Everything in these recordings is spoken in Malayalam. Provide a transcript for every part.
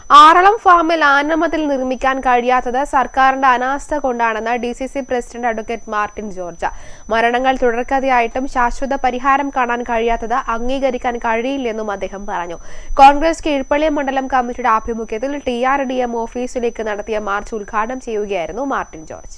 ആറളം ഫാമിൽ ആനമതിൽ നിർമ്മിക്കാൻ കഴിയാത്തത് സർക്കാരിന്റെ അനാസ്ഥ കൊണ്ടാണെന്ന് D C C president advocate Martin George മരണങ്ങൾ തുടർക്കഥയായിട്ടും ശാശ്വത പരിഹാരം കാണാൻ കഴിയാത്തത് അംഗീകരിക്കാൻ കഴിയില്ലെന്നും അദ്ദേഹം പറഞ്ഞു കോൺഗ്രസ് കീഴ്പള്ളി മണ്ഡലം കമ്മിറ്റിയുടെ ആഭിമുഖ്യത്തിൽ ടി ആർ ഡി എം ഓഫീസിലേക്ക് നടത്തിയ മാർച്ച് ഉദ്ഘാടനം ചെയ്യുകയായിരുന്നു മാർട്ടിൻ ജോർജ്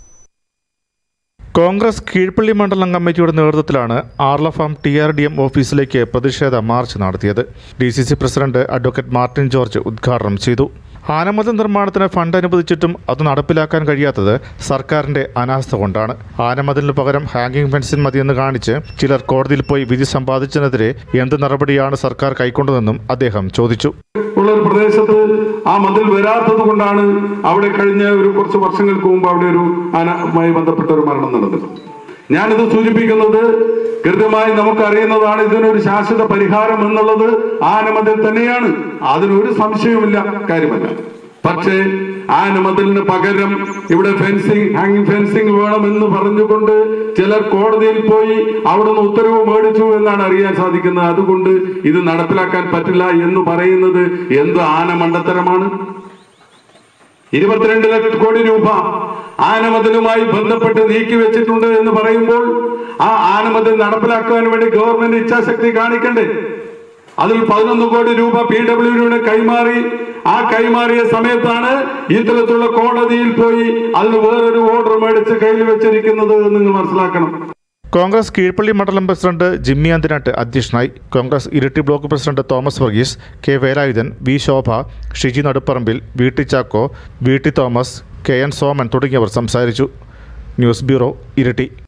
കോൺഗ്രസ് കീഴ്പള്ളി മണ്ഡലം കമ്മിറ്റിയുടെ നേതൃത്വത്തിലാണ് ആർലഫാം ടി ആർ ഡി എം ഓഫീസിലേക്ക് പ്രതിഷേധ മാർച്ച് നടത്തിയത് D C C president advocate Martin George ഉദ്ഘാടനം ചെയ്തു ആനമതിൽ നിർമ്മാണത്തിന് ഫണ്ട് അനുവദിച്ചിട്ടും അത് നടപ്പിലാക്കാൻ കഴിയാത്തത് സർക്കാരിന്റെ അനാസ്ഥ കൊണ്ടാണ് ആനമതിലിന് പകരം ഹാങ്ങിങ് ഫെൻസിൻ മതിയെന്ന് കാണിച്ച് ചിലർ കോടതിയിൽ പോയി വിധി സമ്പാദിച്ചതിനെതിരെ എന്ത് നടപടിയാണ് സർക്കാർ കൈക്കൊണ്ടതെന്നും അദ്ദേഹം ചോദിച്ചു ഉള്ള ഒരു പ്രദേശത്ത് ആ മതിൽ വരാത്തത് കൊണ്ടാണ് അവിടെ കഴിഞ്ഞ ഒരു കുറച്ച് വർഷങ്ങൾക്ക് മുമ്പ് അവിടെ ഒരു ആനയുമായി ബന്ധപ്പെട്ട ഒരു മരണം നടന്നത് ഞാനിത് സൂചിപ്പിക്കുന്നത് കൃത്യമായി നമുക്ക് അറിയുന്നതാണ് ഇതിനൊരു ശാശ്വത പരിഹാരം എന്നുള്ളത് ആനമതിൽ തന്നെയാണ് അതിനൊരു സംശയവുമില്ല കാര്യമല്ല പക്ഷേ ആനമതിലിന് പകരം ഇവിടെ ഫെൻസിങ് ഹാങ്ങിങ് ഫെൻസിങ് വേണമെന്ന് പറഞ്ഞുകൊണ്ട് ചിലർ കോടതിയിൽ പോയി അവിടുന്ന് ഉത്തരവ് മേടിച്ചു എന്നാണ് അറിയാൻ സാധിക്കുന്നത് അതുകൊണ്ട് ഇത് നടപ്പിലാക്കാൻ പറ്റില്ല എന്ന് പറയുന്നത് എന്ത് ആന മണ്ടത്തരമാണ് ഇരുപത്തിരണ്ട് ലക്ഷം കോടി രൂപ ആനമതിലുമായി ബന്ധപ്പെട്ട് നീക്കി വെച്ചിട്ടുണ്ട് എന്ന് പറയുമ്പോൾ ആ ആനമതിൽ നടപ്പിലാക്കാൻ വേണ്ടി ഗവൺമെന്റ് ഇച്ഛാശക്തി കാണിക്കണ്ടേ അതിൽ പതിനൊന്ന് കോടി രൂപ പി ഡബ്ല്യുഡിയുടെ കൈമാറി ആ കൈമാറിയ സമയത്താണ് ഇത്തരത്തിലുള്ള കോടതിയിൽ പോയി അതിന് വേറൊരു ഓർഡർ മേടിച്ച് കയ്യിൽ വെച്ചിരിക്കുന്നത് എന്ന് നിങ്ങൾ മനസ്സിലാക്കണം കോൺഗ്രസ് കീഴ്പള്ളി മണ്ഡലം പ്രസിഡന്റ് ജിമ്മി അന്തിനാട്ട് അധ്യക്ഷനായി Congress Iritty block president Thomas Varghese K Velayudhan V Shobha Shiji Naduparambil V T Chacko V T Thomas K N Soman തുടങ്ങിയവർ സംസാരിച്ചു ന്യൂസ് ബ്യൂറോ ഇരിട്ടി